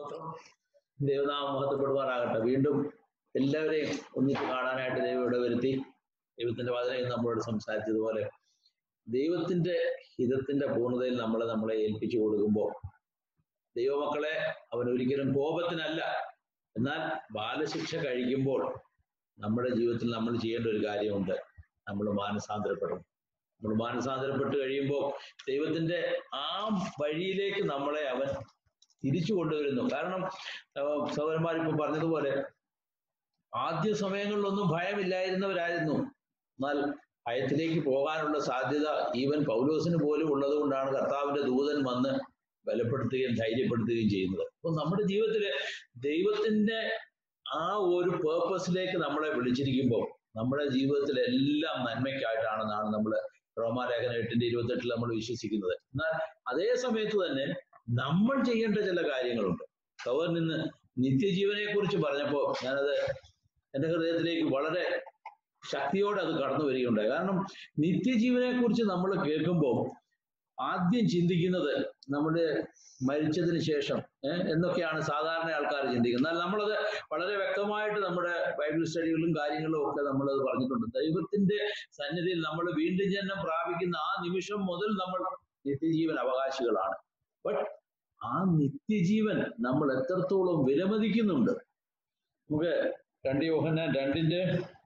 സ്തോത്രം ദൈവനാമം മഹത്വപ്പെടുവാനാകട്ടെ വീണ്ടും എല്ലാവരെയും ഒന്നിച്ച് കാണാനായിട്ട് ദൈവം ഇവിടെ വരുത്തി ദൈവത്തിന്റെ വചനം നമ്മളോട് സംസാരിച്ചതുപോലെ ദൈവത്തിന്റെ ഹിതത്തിന്റെ പൂർണ്ണതയിൽ നമ്മളെ നമ്മളെ ഏൽപ്പിച്ചു കൊടുക്കുമ്പോൾ ദൈവമക്കളെ അവൻ ഒരിക്കലും കോപത്തിനല്ല എന്നാൽ ബാലശിക്ഷ കഴിക്കുമ്പോൾ നമ്മുടെ ജീവിതത്തിൽ നമ്മൾ ചെയ്യേണ്ട ഒരു കാര്യമുണ്ട് നമ്മൾ മാനസാന്തരപ്പെടണം നമ്മൾ മാനസാന്തരപ്പെട്ട് കഴിയുമ്പോൾ ദൈവത്തിന്റെ ആ വഴിയിലേക്ക് നമ്മളെ അവൻ തിരിച്ചു കൊണ്ടുവരുന്നു കാരണം സഹോദരന്മാർ ഇപ്പൊ പറഞ്ഞതുപോലെ ആദ്യ സമയങ്ങളിലൊന്നും ഭയമില്ലായിരുന്നവരായിരുന്നു എന്നാൽ ഭയത്തിലേക്ക് പോകാനുള്ള സാധ്യത ഈവൻ പൗലോസിന് പോലും ഉള്ളത് കൊണ്ടാണ് കർത്താവിന്റെ ദൂതൻ വന്ന് ബലപ്പെടുത്തുകയും ധൈര്യപ്പെടുത്തുകയും ചെയ്യുന്നത് അപ്പൊ നമ്മുടെ ജീവിതത്തില് ദൈവത്തിന്റെ ആ ഒരു പേർപ്പസിലേക്ക് നമ്മളെ വിളിച്ചിരിക്കുമ്പോൾ നമ്മുടെ ജീവിതത്തിൽ എല്ലാം നന്മയ്ക്കായിട്ടാണെന്നാണ് നമ്മൾ റോമാലേഖന എട്ടിന്റെ ഇരുപത്തെട്ടിൽ നമ്മൾ വിശ്വസിക്കുന്നത് എന്നാൽ അതേ സമയത്ത് തന്നെ നമ്മൾ ചെയ്യേണ്ട ചില കാര്യങ്ങളുണ്ട് കവർ നിന്ന് നിത്യജീവനെ കുറിച്ച് പറഞ്ഞപ്പോൾ ഞാനത് എൻ്റെ ഹൃദയത്തിലേക്ക് വളരെ ശക്തിയോടെ അത് കടന്നു വരികയുണ്ടായി കാരണം നിത്യജീവനെ കുറിച്ച് നമ്മൾ കേൾക്കുമ്പോൾ ആദ്യം ചിന്തിക്കുന്നത് നമ്മുടെ മരിച്ചതിന് ശേഷം ഏഹ് എന്നൊക്കെയാണ് സാധാരണ ആൾക്കാർ ചിന്തിക്കുന്നത് എന്നാൽ നമ്മളത് വളരെ വ്യക്തമായിട്ട് നമ്മുടെ ബൈബിൾ സ്റ്റഡികളിലും കാര്യങ്ങളിലും ഒക്കെ നമ്മളത് പറഞ്ഞിട്ടുണ്ട് ദൈവത്തിന്റെ സന്നിധിയിൽ നമ്മൾ വീണ്ടും ജന്മം പ്രാപിക്കുന്ന ആ നിമിഷം മുതൽ നമ്മൾ നിത്യജീവൻ അവകാശികളാണ് ബട്ട് ആ നിത്യജീവൻ നമ്മൾ എത്രത്തോളം വിലമതിക്കുന്നുണ്ട് നമുക്ക് രണ്ട് യോഹന്നാൻ രണ്ടിന്റെ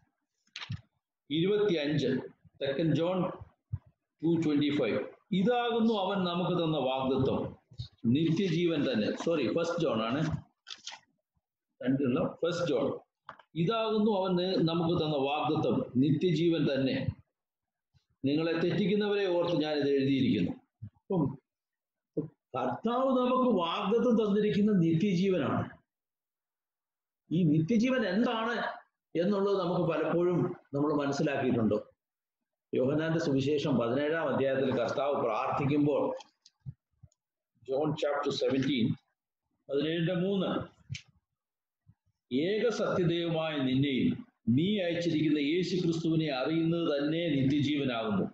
ഇരുപത്തി അഞ്ച് second John two twenty five ഇതാകുന്നു അവൻ നമുക്ക് തന്ന വാഗ്ദത്വം നിത്യജീവൻ തന്നെ സോറി ഫസ്റ്റ് ജോൺ ആണ് രണ്ടുള്ള ഫസ്റ്റ് ജോൺ ഇതാകുന്നു അവൻ നമുക്ക് തന്ന വാഗ്ദത്വം നിത്യജീവൻ തന്നെ നിങ്ങളെ തെറ്റിക്കുന്നവരെ ഓർത്ത് ഞാൻ ഇത് എഴുതിയിരിക്കുന്നു അപ്പം കർത്താവ് നമുക്ക് വാഗ്ദത്വം തന്നിരിക്കുന്ന നിത്യജീവനാണ് ഈ നിത്യജീവൻ എന്താണ് എന്നുള്ളത് നമുക്ക് പലപ്പോഴും നമ്മൾ മനസ്സിലാക്കിയിട്ടുണ്ടോ യോഹനാന്റെ സുവിശേഷം പതിനേഴാം അധ്യായത്തിൽ കർത്താവ് പ്രാർത്ഥിക്കുമ്പോൾ ജോൺ ചാപ്റ്റർ സെവൻറ്റീൻ പതിനേഴിന്റെ മൂന്ന് ഏക സത്യദൈവമായ നിന്നെയും നീ അയച്ചിരിക്കുന്ന യേശു ക്രിസ്തുവിനെ അറിയുന്നത് തന്നെ നിത്യജീവനാകുന്നു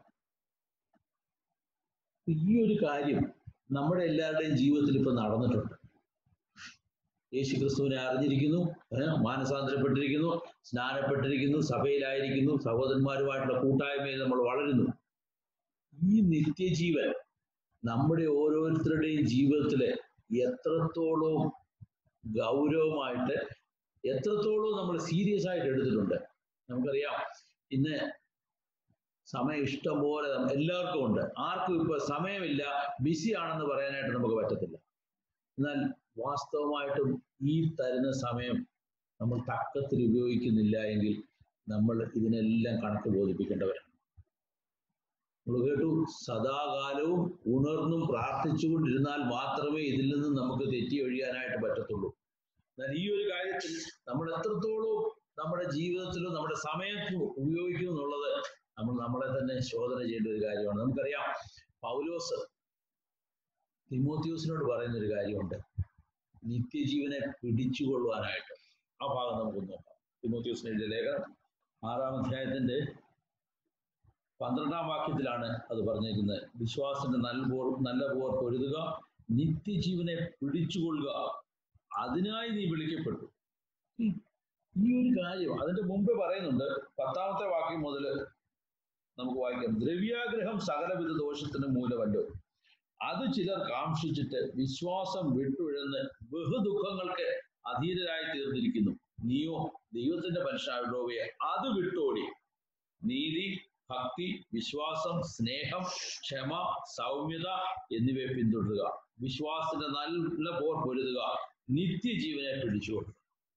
ഈ ഒരു കാര്യം നമ്മുടെ എല്ലാവരുടെയും ജീവിതത്തിൽ ഇപ്പൊ നടന്നിട്ടുണ്ട് യേശു ക്രിസ്തുവിനെ അറിഞ്ഞിരിക്കുന്നു മാനസാന്തരപ്പെട്ടിരിക്കുന്നു സ്നാനപ്പെട്ടിരിക്കുന്നു സഭയിലായിരിക്കുന്നു സഹോദരന്മാരുമായിട്ടുള്ള കൂട്ടായ്മയിൽ നമ്മൾ വളരുന്നു ഈ നിത്യജീവൻ നമ്മുടെ ഓരോരുത്തരുടെയും ജീവിതത്തിലെ എത്രത്തോളം ഗൗരവമായിട്ട് എത്രത്തോളം നമ്മൾ സീരിയസ് ആയിട്ട് എടുത്തിട്ടുണ്ട് നമുക്കറിയാം ഇന്ന് സമയം ഇഷ്ടം പോലെ എല്ലാവർക്കും ഉണ്ട് ആർക്കും ഇപ്പൊ സമയമില്ല ബിസി ആണെന്ന് പറയാനായിട്ട് നമുക്ക് പറ്റത്തില്ല എന്നാൽ വാസ്തവമായിട്ടും ഈ തരുന്ന സമയം നമ്മൾ തക്കത്തിൽ ഉപയോഗിക്കുന്നില്ല എങ്കിൽ നമ്മൾ ഇതിനെല്ലാം കണക്ക് ബോധിപ്പിക്കേണ്ടവരാണ് നമ്മൾ കേട്ടു സദാകാലവും ഉണർന്നും പ്രാർത്ഥിച്ചുകൊണ്ടിരുന്നാൽ മാത്രമേ ഇതിൽ നിന്ന് നമുക്ക് തെറ്റി ഒഴിയാനായിട്ട് പറ്റത്തുള്ളൂ എന്നാൽ ഈ ഒരു കാര്യത്തിൽ നമ്മൾ എത്രത്തോളം നമ്മുടെ ജീവിതത്തിലും നമ്മുടെ സമയത്ത് ഉപയോഗിക്കുന്നു എന്നുള്ളത് നമ്മൾ നമ്മളെ തന്നെ ശോധന ചെയ്യേണ്ട ഒരു കാര്യമാണ് നമുക്കറിയാം പൗലോസ് തിമോത്യൂസിനോട് പറയുന്ന ഒരു കാര്യമുണ്ട് നിത്യജീവനെ പിടിച്ചുകൊള്ളുവാനായിട്ട് ആ ഭാഗം നമുക്ക് നോക്കാം തിമോത്യൂസിന് എഴുതിയ ലേഖനം ആറാം അധ്യായത്തിന്റെ പന്ത്രണ്ടാം വാക്യത്തിലാണ് അത് പറഞ്ഞിരിക്കുന്നത് വിശ്വാസത്തിന്റെ നല്ല പോർ നല്ല പോർ പൊരുതുക നിത്യജീവനെ പിടിച്ചുകൊള്ളുക അതിനായി നീ വിളിക്കപ്പെട്ടു ഈ ഒരു കാര്യം അതിന്റെ മുമ്പേ പറയുന്നുണ്ട് പത്താമത്തെ വാക്യം മുതൽ നമുക്ക് വായിക്കാം ദ്രവ്യാഗ്രഹം സകലവിധ ദോഷത്തിന് മൂലമല്ലോ അത് ചിലർ കാക്ഷിച്ചിട്ട് വിശ്വാസം വിട്ടുഴന്ന് ബഹുദുഃഖങ്ങൾക്ക് അധീരരായി തീർന്നിരിക്കുന്നു നീയോ ദൈവത്തിന്റെ മനുഷ്യാവിടോവയെ അത് വിട്ടോടി നീതി ഭക്തി വിശ്വാസം സ്നേഹം ക്ഷമ സൗമ്യത എന്നിവയെ പിന്തുടരുക വിശ്വാസത്തിന്റെ നല്ല പോർ പൊരുതുക നിത്യജീവനെ പിടിച്ചുകൊള്ളുക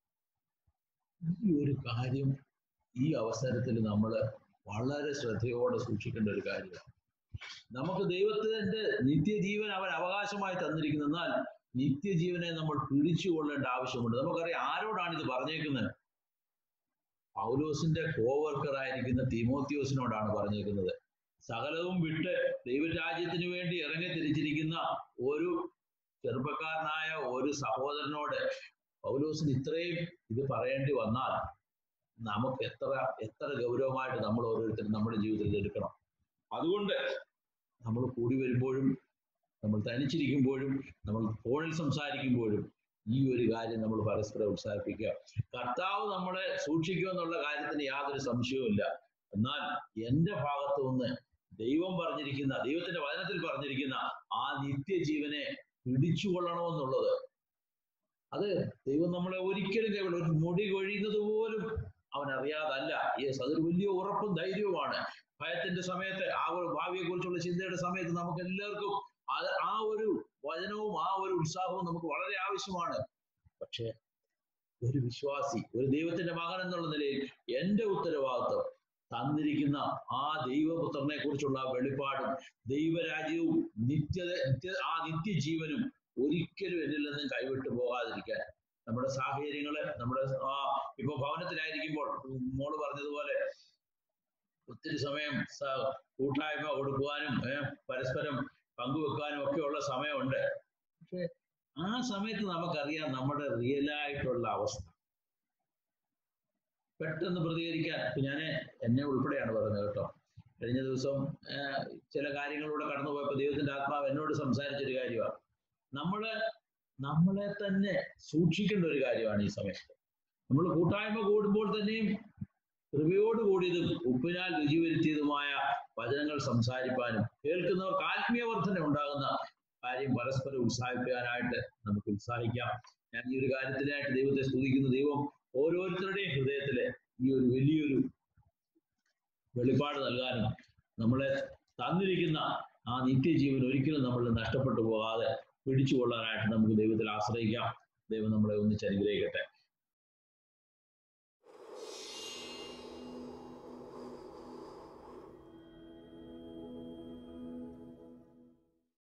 ഈ ഒരു കാര്യം ഈ അവസരത്തിൽ നമ്മൾ വളരെ ശ്രദ്ധയോടെ സൂക്ഷിക്കേണ്ട ഒരു കാര്യമാണ് നമുക്ക് ദൈവത്തിന്റെ നിത്യജീവൻ അവൻ അവകാശമായി തന്നിരിക്കുന്നു എന്നാൽ നിത്യജീവനെ നമ്മൾ പിടിച്ചുകൊള്ളേണ്ട ആവശ്യമുണ്ട് നമുക്കറിയാം ആരോടാണ് ഇത് പറഞ്ഞേക്കുന്നത് പൗലോസിന്റെ കോവർക്കർ ആയിരിക്കുന്ന തിമോത്യോസിനോടാണ് പറഞ്ഞേക്കുന്നത് സകലവും വിട്ട് ദൈവരാജ്യത്തിന് വേണ്ടി ഇറങ്ങി തിരിച്ചിരിക്കുന്ന ഒരു ചെറുപ്പക്കാരനായ ഒരു സഹോദരനോട് പൗലോസിന് ഇത്രയും ഇത് പറയേണ്ടി വന്നാൽ നമുക്ക് എത്ര എത്ര ഗൗരവമായിട്ട് നമ്മൾ ഓരോരുത്തരും നമ്മുടെ ജീവിതത്തിൽ എടുക്കണം അതുകൊണ്ട് നമ്മൾ കൂടി വരുമ്പോഴും നമ്മൾ തനിച്ചിരിക്കുമ്പോഴും നമ്മൾ ഫോണിൽ സംസാരിക്കുമ്പോഴും ഈ ഒരു കാര്യം നമ്മൾ പരസ്പരം ഉത്സാഹിപ്പിക്കുക കർത്താവ് നമ്മളെ സൂക്ഷിക്കുമെന്നുള്ള കാര്യത്തിന് യാതൊരു സംശയവുമില്ല എന്നാൽ എന്റെ ഭാഗത്തു നിന്ന് ദൈവം പറഞ്ഞിരിക്കുന്ന ദൈവത്തിന്റെ വചനത്തിൽ പറഞ്ഞിരിക്കുന്ന ആ നിത്യജീവനെ പിടിച്ചുകൊള്ളണമെന്നുള്ളത് അത് ദൈവം നമ്മളെ ഒരിക്കലും കൈവിടും ഒരു മുടി കൊഴിയുന്നത് പോലും അവൻ അറിയാതല്ല യെസ് അതൊരു വലിയ ഉറപ്പും ധൈര്യവുമാണ് ഭയത്തിന്റെ സമയത്ത് ആ ഒരു ഭാവിയെ കുറിച്ചുള്ള ചിന്തയുടെ സമയത്ത് നമുക്ക് എല്ലാവർക്കും അത് ആ ഒരു വചനവും ആ ഒരു ഉത്സാഹവും നമുക്ക് വളരെ ആവശ്യമാണ് പക്ഷെ ഒരു വിശ്വാസി ഒരു ദൈവത്തിന്റെ മകൻ എന്നുള്ള നിലയിൽ എന്റെ ഉത്തരവാദിത്വം തന്നിരിക്കുന്ന ആ ദൈവപുത്രനെ കുറിച്ചുള്ള വെളിപ്പാടും ദൈവരാജ്യവും നിത്യത നിത്യ ആ നിത്യജീവനും ഒരിക്കലും എന്നിൽ നിന്നും കൈവിട്ടു പോകാതിരിക്കാൻ നമ്മുടെ സാഹചര്യങ്ങള് നമ്മുടെ ആ ഇപ്പൊ ഭവനത്തിലായിരിക്കുമ്പോൾ മോള് പറഞ്ഞതുപോലെ ഒത്തിരി സമയം സ- കൂട്ടായ്മ കൊടുക്കുവാനും ഏഹ്, പരസ്പരം പങ്കുവെക്കാനും ഒക്കെ ഉള്ള സമയമുണ്ട് പക്ഷെ ആ സമയത്ത് നമുക്കറിയാം നമ്മുടെ റിയലായിട്ടുള്ള അവസ്ഥ പെട്ടെന്ന് പ്രതികരിക്കാൻ ഇപ്പൊ ഞാന് എന്നെ ഉൾപ്പെടെയാണ് പറയുന്നത് കേട്ടോ കഴിഞ്ഞ ദിവസം ഏഹ്, ചില കാര്യങ്ങളിലൂടെ കടന്നു പോയപ്പോൾ ദൈവത്തിന്റെ ആത്മാവ് എന്നോട് സംസാരിച്ചൊരു കാര്യമാണ് നമ്മള് നമ്മളെ തന്നെ സൂക്ഷിക്കേണ്ട ഒരു കാര്യമാണ് ഈ സമയത്ത് നമ്മൾ കൂട്ടായ്മ കൂടുമ്പോൾ തന്നെയും കൃപയോട് കൂടിയതും ഉപ്പിനാൽ രുചി വരുത്തിയതുമായ വചനങ്ങൾ സംസാരിപ്പാനും കേൾക്കുന്നവർക്ക് ആത്മീയ വർധന ഉണ്ടാകുന്ന കാര്യം പരസ്പരം ഉത്സാഹിപ്പിക്കാനായിട്ട് നമുക്ക് ഉത്സാഹിക്കാം ഞാൻ ഈ ഒരു കാര്യത്തിനായിട്ട് ദൈവത്തെ സ്തുതിക്കുന്ന ദൈവം ഓരോരുത്തരുടെയും ഹൃദയത്തിലെ ഈ ഒരു വലിയൊരു വെളിപ്പാട് നൽകാനും നമ്മളെ തന്നിരിക്കുന്ന ആ നിത്യജീവൻ ഒരിക്കലും നമ്മൾ നഷ്ടപ്പെട്ടു പോകാതെ പിടിച്ചുകൊള്ളാനായിട്ട് നമുക്ക് ദൈവത്തിൽ ആശ്രയിക്കാം ദൈവം നമ്മളെ ഒന്നിച്ച് അനുഗ്രഹിക്കട്ടെ